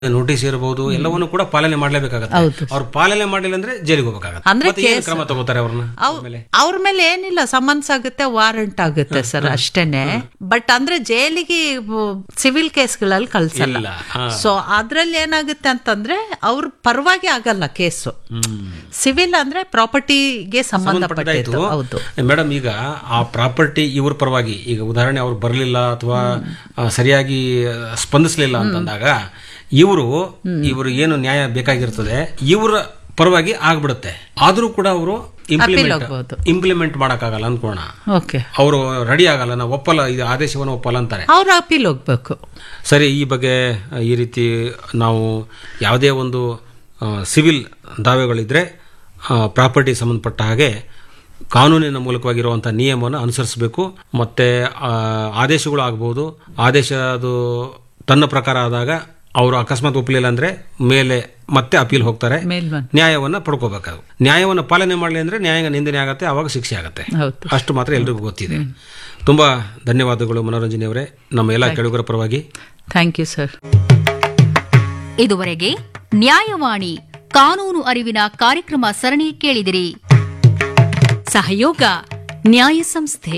Notice ಇರಬಹುದು ಎಲ್ಲವನ್ನು ಕೂಡ ಪಾಲನೆ ಮಾಡ್ಲೇಬೇಕಾಗತ್ತೆ ಹೌದು. ಅವ್ರು ಪಾಲನೆ ಮಾಡಿಲ್ಲ ಅಂದ್ರೆ ಜೈಲಿಗೆ ಹೋಗ್ಬೇಕಾಗತ್ತೆ ಅಂದ್ರೆ ಮತ್ತೆ ಏನ್ ಕೇಸ್- ಕ್ರಮ ತಗೋತಾರೆ ಅವ್ರನ್ನ ಅವ್- ಅವ್ರ ಮೇಲೆ ಏನಿಲ್ಲ ಸಮನ್ಸ್ ಆಗುತ್ತೆ ವಾರಂಟ್ ಆಗುತ್ತೆ ಸರ್ ಅಷ್ಟೇನೆ ಬಟ್ ಅಂದ್ರೆ ಜೈಲಿಗೆ ಸಿವಿಲ್ ಕೇಸ್ಗಳಲ್ಲಿ ಕಳ್ಸಲ್ಲ ಇಲ್ಲ, ಹಾ. ಸೊ ಅದ್ರಲ್ಲಿ ಏನಾಗುತ್ತೆ ಅಂತಂದ್ರೆ ಅವ್ರ ಪರವಾಗಿ ಆಗಲ್ಲ ಕೇಸು ಸಿವಿಲ್ ಅಂದ್ರೆ ಪ್ರಾಪರ್ಟಿಗೆ ಸಂಬಂಧಪಟ್ಟಿದ್ದು ಹೌದು ಮೇಡಮ್ ಈಗ ಆ ಪ್ರಾಪರ್ಟಿ ಇವ್ರ ಪರವಾಗಿ ಈಗ ಉದಾಹರಣೆ ಅವ್ರು ಬರಲಿಲ್ಲ ಅಥವಾ ಆ, ಸರಿಯಾಗಿ ಆ, ಸ್ಪಂದಿಸ್ಲಿಲ್ಲ ಅಂತಂದಾಗ ಇವರು ಇವರು ಏನು ನ್ಯಾಯ ಬೇಕಾಗಿರ್ತದೆ ಇವರ ಪರವಾಗಿ ಆಗ್ಬಿಡುತ್ತೆ ಆದ್ರೂ ಕೂಡ ಅವರು ಇಂಪ್ಲಿಮೆಂಟ್ ಹೋಗ್ಬೋದು. ಇಂಪ್ಲಿಮೆಂಟ್ ಮಾಡಕ್ಕಾಗಲ್ಲ ಅನ್ಕೋಣ ಓಕೆ ಅವರು ರೆಡಿ ಆಗಲ್ಲ ನಾವು ಒಪ್ಪಲ್ಲ ಇದು ಆದೇಶವನ್ನು ಒಪ್ಪಲ್ಲ ಅಂತಾರೆ ಅವ್ರ ಅಪೀಲ್ ಹೋಗ್ಬೇಕು ಸರಿ ಈ ಬಗ್ಗೆ ಆ, ಈ ರೀತಿ ನಾವು ಯಾವುದೇ ಒಂದು ಆ, ಸಿವಿಲ್ ದಾವೆಗಳಿದ್ರೆ ಪ್ರಾಪರ್ಟಿ ಸಂಬಂಧಪಟ್ಟ ಹಾಗೆ ಕಾನೂನಿನ ಮೂಲಕವಾಗಿರುವಂಥ ನಿಯಮವನ್ನು ಅನುಸರಿಸಬೇಕು ಮತ್ತು ಆದೇಶಗಳು ಆಗ್ಬೋದು ಆದೇಶ ಅದು ತನ್ನ ಪ್ರಕಾರ ಆದಾಗ ಅವರು ಅಕಸ್ಮಾತ್ ಒಪ್ಪಲಿಲ್ಲ ಅಂದರೆ ಮೇಲೆ ಮತ್ತೆ ಅಪೀಲ್ ಹೋಗ್ತಾರೆ ಮೇಲ್ಮನ್ ನ್ಯಾಯವನ್ನು ಪಡ್ಕೋಬೇಕಾಗುತ್ತೆ ನ್ಯಾಯವನ್ನು ಪಾಲನೆ ಮಾಡಲಿ ಅಂದರೆ ನ್ಯಾಯ ನಿಂದನೆ ಆಗುತ್ತೆ ಆವಾಗ ಶಿಕ್ಷೆ ಆಗುತ್ತೆ ಹೌದು ಅಷ್ಟು ಮಾತ್ರ ಎಲ್ರಿಗೂ ಗೊತ್ತಿದೆ ತುಂಬಾ ಧನ್ಯವಾದಗಳು ಮನೋರಂಜನೆ ಅವರೇ ನಮ್ಮ ಎಲ್ಲ ಕೆಳಗರ ಪರವಾಗಿ ಥ್ಯಾಂಕ್ ಯು ಸರ್ ಇದುವರೆಗೆ ನ್ಯಾಯವಾಣಿ ಕಾನೂನು ಅರಿವಿನ ಕಾರ್ಯಕ್ರಮ ಸರಣಿ ಕೇಳಿದಿರಿ ಸಹಯೋಗ ನ್ಯಾಯ ಸಂಸ್ಥೆ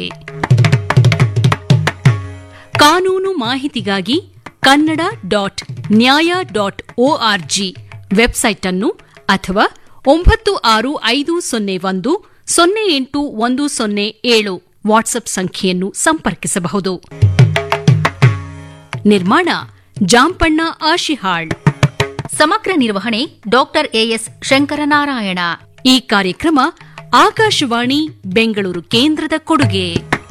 ಕಾನೂನು ಮಾಹಿತಿಗಾಗಿ Kannada dot Nyaya dot ORG website ಅನ್ನು ಅಥವಾ ಒಂಬತ್ತು ಆರು ಐದು ಸೊನ್ನೆ ಒಂದು ಸೊನ್ನೆ ಎಂಟು ಒಂದು ಸೊನ್ನೆ ಏಳು ವಾಟ್ಸ್ಆಪ್ ಸಂಖ್ಯೆಯನ್ನು ಸಂಪರ್ಕಿಸಬಹುದು ನಿರ್ಮಾಣ ಜಾಂಪಣ್ಣ ಆಶಿಹಾಳ್ ಸಮಗ್ರ ನಿರ್ವಹಣೆ ಡಾಕ್ಟರ್ ಎಎಸ್ ಶಂಕರನಾರಾಯಣ ಈ ಕಾರ್ಯಕ್ರಮ ಆಕಾಶವಾಣಿ ಬೆಂಗಳೂರು ಕೇಂದ್ರದ ಕೊಡುಗೆ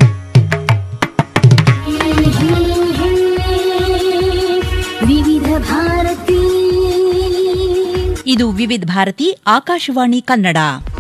ವಿವಿಧ ಭಾರತಿ ಇದು ವಿವಿಧ ಭಾರತಿ ಆಕಾಶವಾಣಿ ಕನ್ನಡ